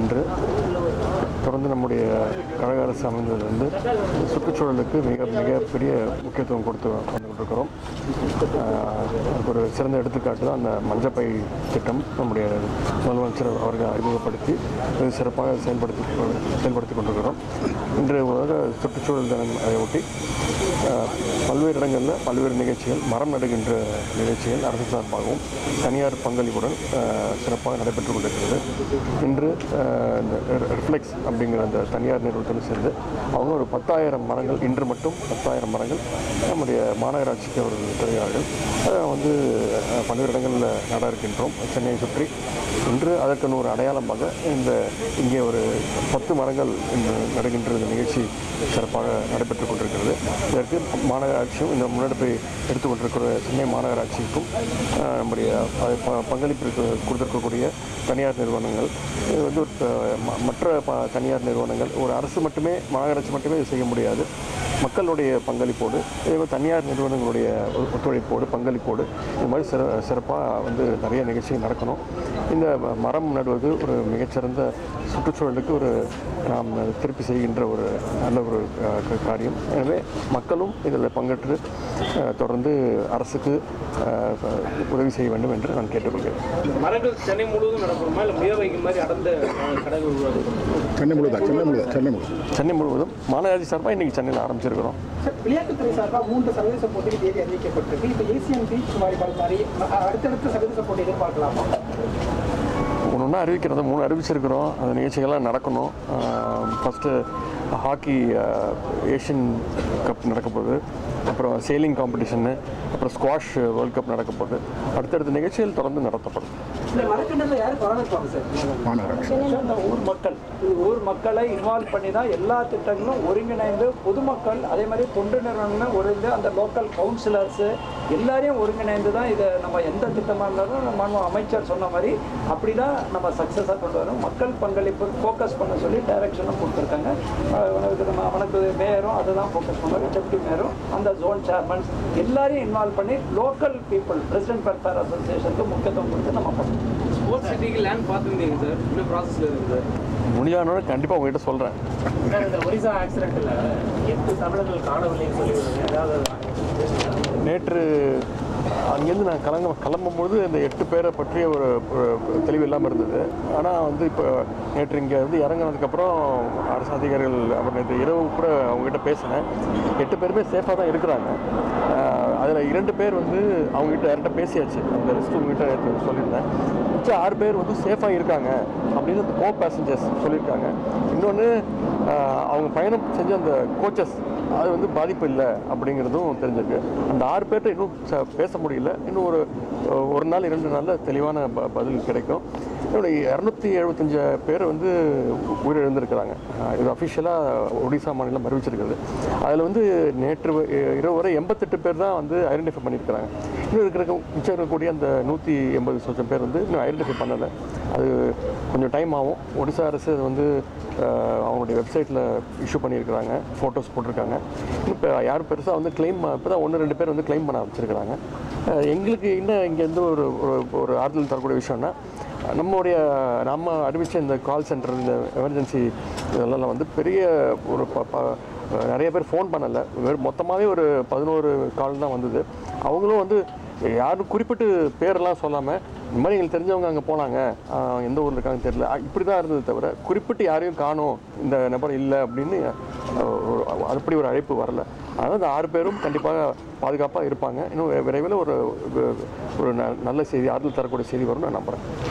இன்று தொடர்ந்து நம்முடைய கழக அரசு அமைந்ததிலிருந்து சுற்றுச்சூழலுக்கு மிக மிகப்பெரிய முக்கியத்துவம் கொடுத்து வந்து கொண்டிருக்கிறோம் ஆஹ் அதுக்கு ஒரு சிறந்த எடுத்துக்காட்டு தான் அந்த மஞ்சப்பை திட்டம் நம்முடைய முதலமைச்சர் அவர்கள் அறிமுகப்படுத்தி மிக சிறப்பாக செயல்படுத்தி செயல்படுத்தி கொண்டிருக்கிறோம் இன்று உலக சுற்றுச்சூழல் தினம் அதையொட்டி ஆஹ் பல்வேறு இடங்களில் பல்வேறு நிகழ்ச்சிகள் மரம் நடுகின்ற நிகழ்ச்சிகள் அரசு சார்பாகவும் தனியார் பங்களிப்புடன் ஆஹ் சிறப்பாக நடைபெற்று கொண்டிருக்கிறது இன்று ஆஹ் இந்த ரிஃப்ளெக்ஸ் அப்படிங்கிற அந்த தனியார் நிறுவனத்தோடு சேர்ந்து அவங்க ஒரு பத்தாயிரம் மரங்கள் இன்று மட்டும் பத்தாயிரம் மரங்கள் நம்முடைய மாநகராட்சிக்கு அவர்கள் தருகிறார்கள் அதை வந்து ஆஹ் பல்வேறு இடங்களில் நட இருக்கின்றோம் சென்னையை சுற்றி இன்று அதற்கான ஒரு அடையாளமாக இந்த இங்கே ஒரு பத்து மரங்கள் இன்று நடுகின்ற இந்த நிகழ்ச்சி சிறப்பாக நடைபெற்றுக் கொண்டிருக்கிறது இதற்கு மாநகராட்சியும் இந்த முன்னெடுப்பை எடுத்துக்கொண்டிருக்கிற சென்னை மாநகராட்சிக்கும் ஆஹ், நம்முடைய ப- ப- பங்களிப்பிற்கு கொடுத்திருக்கக்கூடிய தனியார் நிறுவனங்கள் இது வந்து ஒரு ப- ம- மற்ற ப- தனியார் நிறுவனங்கள் ஒரு அரசு மட்டுமே மாநகராட்சி மட்டுமே இது செய்ய முடியாது மக்களுடைய பங்களிப்போடு இதே மாதிரி தனியார் நிறுவனங்களுடைய ஒ- ஒத்துழைப்போடு பங்களிப்போடு இது மாதிரி சிற சிறப்பாக வந்து நிறைய நிகழ்ச்சிகள் நடக்கணும் இந்த ம- மரம் நடுவது ஒரு மிகச்சிறந்த சுற்றுச்சூழலுக்கு ஒரு நாம் திருப்பி செய்கின்ற ஒரு நல்ல ஒரு அஹ், க- காரியம் எனவே மக்களும் இதில் பங்கேற்று அஹ், தொடர்ந்து அரசுக்கு அஹ், உதவி செய்ய வேண்டும் என்று நான் கேட்டுக்கொள்கிறேன் மரங்கள் சென்னை முழுவதும் நடக்கணுமா இல்லை முயல் வைக்கும் மாதிரி அடர்ந்த அஹ், கடைகள் உருவாக்கணும் சென்னை முழுதா சென்னை முழுதா சென்னை முழுதா சென்னை முழுவதும் மாநகராட்சி சார்பாக இன்றைக்கி சென்னையில் ஆரம்பிச்சிருக்கிறோம் சார், விளையாட்டுத்துறை சார்பாக மூன்று சர்வதேச போட்டிகள் தேதி அறிவிக்கப்பட்டிருக்கு இப்போ ஏசியன் பீச் வாலிபால் மாதிரி அ- அடுத்தடுத்த சர்வதேச போட்டி எதிர்பார்க்கலாமா ஒன்று ஒன்றா அறிவிக்கிறது மூணு அறிவிச்சிருக்கிறோம் அந்த நிகழ்ச்சிகள்லாம் நடக்கணும் ஃபஸ்ட்டு ஹாக்கி ஏஷியன் கப் நடக்க போகுது அப்புறம் சேலிங் காம்படிஷனு அப்புறம் ஸ்குவாஷ் வேர்ல்ட் கப் நடக்க போகுது அடுத்தடுத்த நிகழ்ச்சிகள் தொடர்ந்து நடத்தப்படும் இந்த மரக்கண்டத்தில் யார் பராமரிப்பாங்க சார் மாநகராட்சி இந்த ஊர் மக்கள் இது ஊர் மக்களை இன்வால்வ் பண்ணி தான் எல்லா திட்டங்களும் ஒருங்கிணைந்து பொதுமக்கள் அதே மாதிரி தொண்டு நிறுவனங்களும் ஒருங்கிணைந்து அந்த லோக்கல் கவுன்சிலர்ஸு எல்லாரையும் ஒருங்கிணைந்து தான் இதை நம்ம எந்த திட்டமாக இருந்தாலும் நம்ம மாண்பு அமைச்சர் சொன்ன மாதிரி அப்படி தான் நம்ம சக்ஸஸாக கொண்டு வரோம் மக்கள் பங்களிப்பு ஃபோக்கஸ் பண்ண சொல்லி டைரக்ஷனும் கொடுத்துருக்காங்க அஹ் உனக்கு நம்ம அவனுக்கு மேயரும் அதை தான் ஃபோக்கஸ் பண்ணுவாங்க டெப்டி மேயரும் அந்த ஜோன் சேர்மன்ஸ் எல்லாரையும் இன்வால்வ் பண்ணி லோக்கல் பீப்புள் பிரசிடென்ட் வெல்ஃபேர் அசோசியேஷனுக்கு முக்கியத்துவம் கொடுத்து நம்ம பண்ணுறோம் ஸ்போர்ட்ஸ் சிட்டிக்கு லேண்ட் பார்த்துருந்தீங்க சார் இன்னும் ப்ராசஸில் இருக்குது சார் முடியாதோட கண்டிப்பாக உங்ககிட்ட சொல்கிறேன் சார், இந்த ஒரிசா ஆக்சிடென்ட்ல எட்டு தமிழர்கள் காணவில்லைன்னு சொல்லி ஏதாவது நேற்று அங்கேருந்து நான் கிளம்ப கிளம்பும்போது இந்த எட்டு பேரை பற்றிய ஒரு ஒரு தெளிவு இல்லாமல் இருந்தது ஆனால் வந்து இப்போ நேற்று இங்கே வந்து இறங்குனதுக்கப்புறம் அரசு அதிகாரிகள் அப்புறம் நேற்று இரவு கூட அவங்ககிட்ட பேசினேன் எட்டு பேருமே சேஃபாக தான் இருக்கிறாங்க அதில் இரண்டு பேர் வந்து அவங்ககிட்ட யார்கிட்ட பேசியாச்சு அந்த லிஸ்ட் உங்ககிட்ட நேற்று சொல்லியிருந்தேன் மிச்சம் ஆறு பேர் வந்து சேஃபாக இருக்காங்க அப்படின்னு அந்த கோ பேசஞ்சர்ஸ் சொல்லியிருக்காங்க இன்னொன்று அவங்க பயணம் செஞ்ச அந்த கோச்சஸ் அது வந்து பாதிப்பு இல்லை அப்படிங்கிறதும் தெரிஞ்சிருக்கு அந்த ஆறு பேர்கிட்ட இன்னும் ச- பேச முடியல இன்னும் ஒரு ஒரு நாள் இரண்டு நாளில் தெளிவான ப பதில் கிடைக்கும் இன்னொன்று இரநூத்தி எழுபத்தஞ்சு பேர் வந்து உ- உயிரிழந்திருக்கிறாங்க அஹ் இது அஃபிஷியலாக ஒடிசா மாநிலம் அறிவிச்சிருக்கிறது அதில் வந்து நேற்று வ- இரவு வரை எண்பத்தெட்டு பேர் தான் வந்து ஐடென்டிஃபை பண்ணியிருக்கிறாங்க இன்னும் இருக்கிற மிச்சம் இருக்கக்கூடிய அந்த நூற்றி எண்பது சொச்சம் பேர் வந்து இன்னும் ஐடென்டிஃபை பண்ணலை அது கொஞ்சம் டைம் ஆகும் ஒடிசா அரசு அது வந்து அஹ், அவங்களுடைய வெப்சைட்டில் இஷ்யூ பண்ணியிருக்கிறாங்க ஃபோட்டோஸ் போட்டிருக்காங்க இன்னும் இப்போ யாரும் பெருசாக வந்து கிளைம் இப்போ தான் ஒன்று ரெண்டு பேர் வந்து கிளைம் பண்ண ஆரம்பிச்சிருக்கிறாங்க அஹ், எங்களுக்கு இன்னும் இங்கேருந்து ஒரு ஒரு- ஒரு ஆறுதல் தரக்கூடிய விஷயம்னா நம்மளுடைய நம்ம அறிவித்த இந்த கால் சென்டர் இந்த எமர்ஜென்சி இதெல்லாம் வந்து பெரிய ஒரு ப- ப- நிறைய பேர் ஃபோன் பண்ணலை வெறும் மொத்தமாகவே ஒரு பதினோரு கால் தான் வந்தது அவங்களும் வந்து யாரும் குறிப்பிட்டு பேரெல்லாம் சொல்லாமல் இந்த மாதிரி எங்களுக்கு தெரிஞ்சவங்க அங்கே போனாங்க ஆஹ் எந்த ஊரில் இருக்காங்க தெரியல ஆஹ் இப்படி தான் இருந்தது தவிர குறிப்பிட்டு யாரையும் காணோம் இந்த நபர் இல்லை அப்படின்னு ஆஹ் ஒரு- அப்படி ஒரு அழைப்பு வரல அதனால் இந்த ஆறு பேரும் கண்டிப்பாக பாதுகாப்பாக இருப்பாங்க இன்னும் விரைவில் ஒரு ஒரு ந- நல்ல செய்தி ஆறுதல் தரக்கூடிய செய்தி வரும்னு நான் நம்புகிறேன்